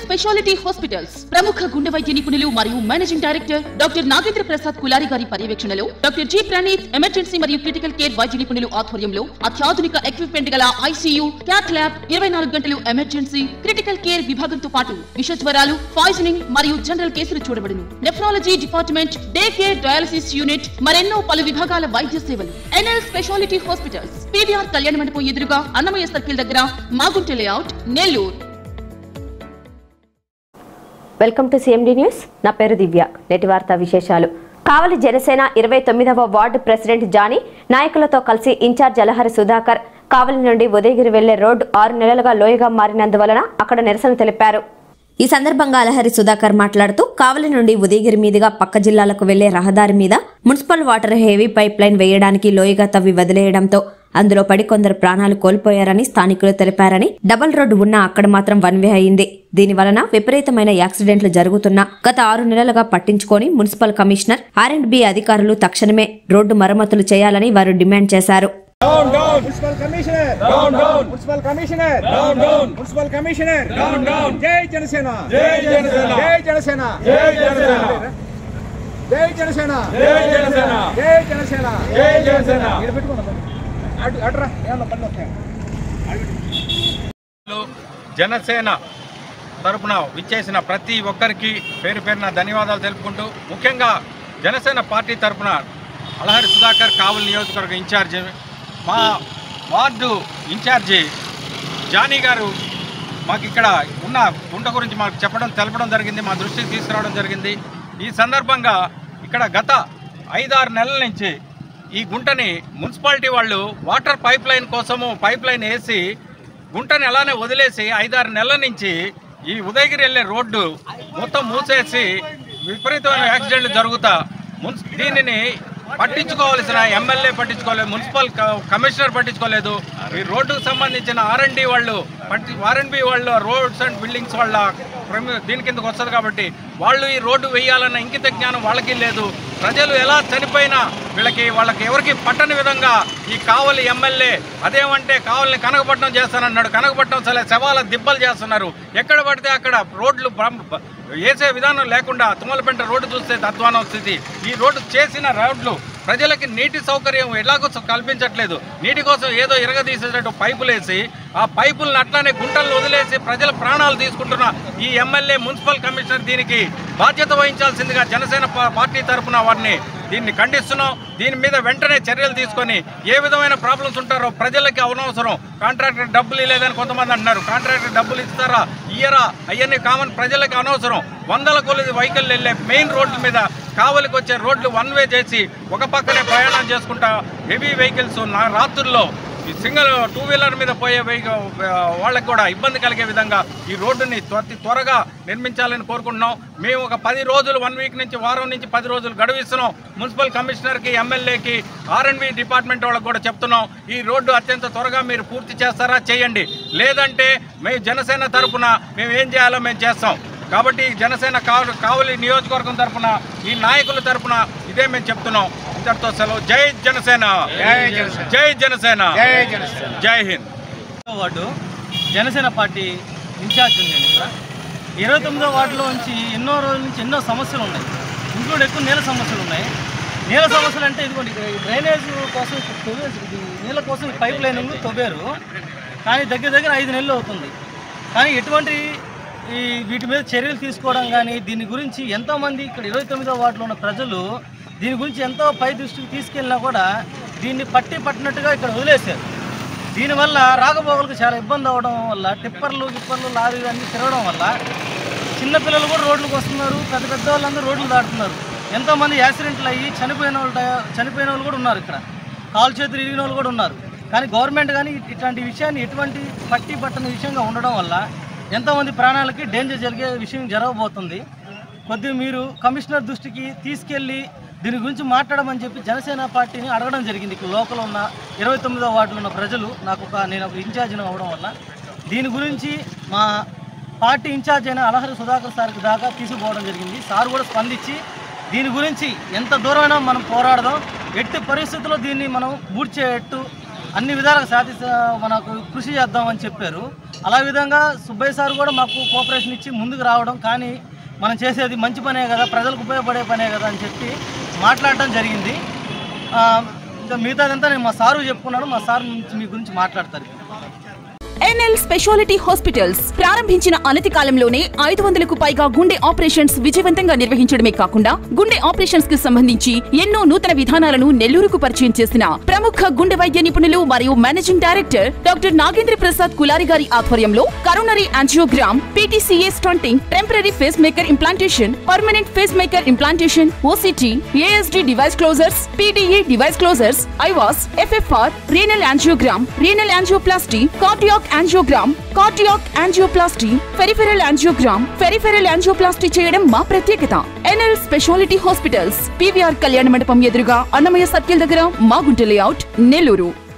Speciality hospitals ప్రముఖ గుండె వైద్య నిపుణులు మరియు managing director doctor Nagendra Prasad Kulari గారి పర్యవేక్షణలో డాక్టర్ జి ప్రణీత్ ఎమర్జెన్సీ మరియు క్రిటికల్ కేర్ వైద్య నిపుణులు ఆధ్వర్యంలో అత్యాధునిక ఎక్విప్మెంట్ గల ఐసీయూ క్యాట్ ల్యాబ్ ఇరవై నాలుగు గంటలు ఎమర్జెన్సీ క్రిటికల్ కేర్ విభాగంతో పాటు విష జ్వరాలు పాయిజనింగ్ మరియు జనరల్ కేసులు చూడబడును nephrology department day care dialysis unit మరెన్నో పలు విభాగాల వైద్య సేవలు ఎన్ఎల్ స్పెషాలిటీ హాస్పిటల్స్ పీవీఆర్ కళ్యాణ మండపం ఎదురుగా అన్నమయ్య సర్కిల్ దగ్గర Magunta layout Nellore welcome to CMD news నా పేరు దివ్య నేటి వార్తా విశేషాలు కావలి జనసేన ఇరవై తొమ్మిదవ వార్డు ప్రెసిడెంట్ జానీ నాయకులతో కలిసి ఇన్ఛార్జ్ అలహరి సుధాకర్ కావలి నుండి ఉదయగిరి వెళ్లే రోడ్డు ఆరు నెలలుగా లోయగా మారినందువలన అక్కడ నిరసన తెలిపారు ఈ సందర్భంగా అలహరి సుధాకర్ మాట్లాడుతూ కావలి నుండి ఉదయగిరి మీదుగా పక్క జిల్లాలకు వెళ్లే రహదారి మీద municipal water heavy pipeline వేయడానికి లోయగా తవ్వి వదిలేయడంతో అందులో పడి కొందరు ప్రాణాలు కోల్పోయారని స్థానికులు తెలిపారని డబల్ రోడ్డు ఉన్నా అక్కడ మాత్రం వన్ వే అయింది దీని వలన విపరీతమైన యాక్సిడెంట్లు జరుగుతున్నా గత ఆరు నెలలుగా పట్టించుకొని municipal commissioner R and B అధికారులు తక్షణమే రోడ్డు మరమ్మతులు చేయాలని వారు డిమాండ్ చేశారు Down, down. Municipal Commissioner. Down, down. Municipal Commissioner. Down, down. Municipal Commissioner. Down, down. Jai Janasena. Jai Janasena. Jai Janasena. Jai Janasena. జై జనసేన జై జనసేన జై జనసేన జై జనసేన ఇక్కడ పెట్టుకున్నా అటు అటురా ఏమన్నా పనులు వస్తాయి జనసేన తరపున విచ్చేసిన ప్రతి ఒక్కరికి పేరు పేరున ధన్యవాదాలు తెలుపుకుంటూ ముఖ్యంగా జనసేన పార్టీ తరపున అలహరి సుధాకర్ కావలి నియోజకవర్గ ఇన్ఛార్జి మా వార్డు ఇన్ఛార్జి జానీ గారు మాకు ఇక్కడ ఉన్న గుంట గురించి మాకు చెప్పడం తెలపడం జరిగింది మా దృష్టికి తీసుకురావడం జరిగింది ఈ సందర్భంగా ఇక్కడ గత ఐదారు నెలల నుంచి ఈ గుంటని మున్సిపాలిటీ వాళ్ళు వాటర్ పైప్ లైన్ కోసము పైప్ లైన్ వేసి గుంటని అలానే వదిలేసి ఐదారు నెలల నుంచి ఈ ఉదయగిరి వెళ్ళే రోడ్డు మొత్తం మూసేసి విపరీతమైన యాక్సిడెంట్లు జరుగుతా మున్సి దీనిని పట్టించుకోవాల్సిన ఎమ్మెల్యే పట్టించుకోలేదు మున్సిపల్ క- కమిషనర్ పట్టించుకోలేదు ఈ రోడ్డుకు సంబంధించిన ఆర్ఎండి వాళ్ళు పట్టి ఆర్ఎండ్బి వాళ్ళు రోడ్స్ అండ్ బిల్డింగ్స్ వాళ్ళ ప్రమి- దీని కిందకు వస్తుంది కాబట్టి వాళ్ళు ఈ రోడ్డు వేయాలన్న ఇంకిత జ్ఞానం వాళ్ళకి లేదు ప్రజలు ఎలా చనిపోయినా వీళ్ళకి వాళ్ళకి ఎవరికి పట్టని విధంగా ఈ కావలి ఎమ్మెల్యే అదేమంటే కావలిని కనకపట్నం చేస్తానన్నాడు కనకపట్నం సలే శవాల దిబ్బలు చేస్తున్నారు ఎక్కడ పడితే అక్కడ రోడ్లు బ్రహ్మ- వేసే విధానం లేకుండా తుమ్మలపెంట రోడ్డు చూస్తే అధ్వానం స్థితి ఈ రోడ్డు చేసిన రోడ్లు ప్రజలకి నీటి సౌకర్యం ఎలాగో కల్పించట్లేదు నీటి కోసం ఏదో ఇరగదీసేటట్టు పైపులు వేసి ఆ పైపులను అట్లానే గుంటలను వదిలేసి ప్రజల ప్రాణాలు తీసుకుంటున్న ఈ ఎమ్మెల్యే మున్సిపల్ కమిషనర్ దీనికి బాధ్యత వహించాల్సిందిగా జనసేన పా- పార్టీ తరఫున వారిని దీన్ని ఖండిస్తున్నాం దీని మీద వెంటనే చర్యలు తీసుకొని ఏ విధమైన ప్రాబ్లమ్స్ ఉంటారో ప్రజలకి అనవసరం కాంట్రాక్టర్ డబ్బులు లేదని కొంతమంది అంటున్నారు కాంట్రాక్టర్ డబ్బులు ఇస్తారా ఇయ్యరా అవన్నీ కామన్ ప్రజలకి అనవసరం వందల కొలది వెహికల్ వెళ్ళే మెయిన్ రోడ్ల మీద కావలికి వచ్చే రోడ్లు వన్ వే చేసి ఒక పక్కనే ప్రయాణం చేసుకుంటా హెవీ వెహికల్స్ నా రాత్రుల్లో ఈ సింగిల్ టూ వీలర్ మీద పోయే వెహికల్ వాళ్ళకి కూడా ఇబ్బంది కలిగే విధంగా ఈ రోడ్డుని త్వర త్వరగా నిర్మించాలని కోరుకుంటున్నాం మేము ఒక పది రోజులు వన్ వీక్ నుంచి వారం నుంచి పది రోజులు గడువిస్తున్నాం మున్సిపల్ కమిషనర్కి ఎమ్మెల్యేకి ఆర్ఎండ్బి డిపార్ట్మెంట్ వాళ్ళకి కూడా చెప్తున్నాం ఈ రోడ్డు అత్యంత త్వరగా మీరు పూర్తి చేస్తారా చేయండి లేదంటే మేము జనసేన తరపున మేము ఏం చేయాలో మేము చేస్తాం కాబట్టి జనసేన కావలి కావలి నియోజకవర్గం తరపున ఈ నాయకుల తరపున ఇదే మేము చెప్తున్నాం ఇంతటితో సెలవు జై జనసేన జై జనసేన జై Hind ward Janasena party in charge ఉంది నేను ఇక్కడ ఇరవై తొమ్మిదో వార్డులో నుంచి ఎన్నో రోజుల నుంచి ఎన్నో సమస్యలు ఉన్నాయి ఇంక్లూడ్ ఎక్కువ నీళ్ళ సమస్యలు ఉన్నాయి నీళ్ళ సమస్యలు అంటే ఇదిగోండి ఇక్కడ ఈ డ్రైనేజ్ కోసం ఇక్కడ తవ్వేసి ఇది నీళ్ళ కోసం ఈ పైప్ లైనింగ్ తవ్వారు కానీ దగ్గర దగ్గర ఐదు నెలలు అవుతుంది కానీ ఎటువంటి ఈ వీటి మీద చర్యలు తీసుకోవడం కానీ దీని గురించి ఎంతోమంది ఇక్కడ ఇరవై తొమ్మిదో వార్డులో ఉన్న ప్రజలు దీని గురించి ఎంతో పై దృష్టికి తీసుకెళ్ళినా కూడా దీన్ని పట్టి పట్టినట్టుగా ఇక్కడ వదిలేశారు దీనివల్ల రాకపోకలకు చాలా ఇబ్బంది అవడం వల్ల టిప్పర్లు గిప్పర్లు లారీలు అన్నీ తిరగడం వల్ల చిన్నపిల్లలు కూడా రోడ్లకు వస్తున్నారు పెద్ద పెద్ద వాళ్ళందరూ రోడ్లు దాటుతున్నారు ఎంతోమంది యాక్సిడెంట్లు అయ్యి చనిపోయిన వాళ్ళు చనిపోయిన వాళ్ళు కూడా ఉన్నారు ఇక్కడ కాలు చేతులు ఇరిగిన వాళ్ళు కూడా ఉన్నారు కానీ గవర్నమెంట్ కానీ ఇట్లాంటి విషయాన్ని ఎటువంటి పట్టి పట్టని విషయంగా ఉండడం వల్ల ఎంతోమంది ప్రాణాలకి డేంజర్ జరిగే విషయం జరగబోతుంది కొద్దిగా మీరు కమిషనర్ దృష్టికి తీసుకెళ్ళి దీని గురించి మాట్లాడమని చెప్పి జనసేన పార్టీని అడగడం జరిగింది ఇక్కడ లోకల్ ఉన్న ఇరవై తొమ్మిదో వార్డులో ఉన్న ప్రజలు నాకు ఒక నేను ఒక ఇన్ఛార్జిని అవ్వడం వల్ల దీని గురించి మా పార్టీ ఇన్ఛార్జ్ అయిన అలహరి సుధాకర్ సార్కి దాకా తీసుకుపోవడం జరిగింది సార్ కూడా స్పందించి దీని గురించి ఎంత దూరమైనా మనం పోరాడదాం ఎట్టి పరిస్థితుల్లో దీన్ని మనం బూడ్చేట్టు అన్ని విధాలుగా సాధి మనకు కృషి చేద్దామని చెప్పారు అలా విధంగా సుబ్బయ్య సార్ కూడా మాకు కోఆపరేషన్ ఇచ్చి ముందుకు రావడం కానీ మనం చేసేది మంచి పనే కదా ప్రజలకు ఉపయోగపడే పనే కదా అని చెప్పి మాట్లాడటం జరిగింది ఆ, ఇంకా మిగతాదంతా నేను మా సారు చెప్పుకున్నాను మా సార్ మీ గురించి మాట్లాడతారు ఎన్ఎల్ స్పెషాలిటీ హాస్పిటల్స్ ప్రారంభించిన అనతి కాలంలోనే ఐదు వందలకు పైగా గుండె ఆపరేషన్స్ విజయవంతంగా నిర్వహించడమే కాకుండా గుండె ఆపరేషన్స్ కి సంబంధించి ఎన్నో నూతన విధానాలను నెల్లూరుకు పరిచయం చేసిన ప్రముఖ గుండె వైద్య నిపుణులు మరియు managing director doctor Nagendra Prasad Kulari గారి ఆధ్వర్యంలో coronary angiogram PTCA stenting temporary pacemaker implantation permanent pacemaker implantation OCT ASD device closures PDA device closures IVUS FFR renal angiogram renal angioplasty cardiac angiogram cardiac angioplasty peripheral angiogram peripheral angioplasty చేయడం మా ప్రత్యేకత NL speciality hospitals PVR కళ్యాణ మండపం ఎదురుగా Annamayya circle దగ్గర Magunta layout Nellore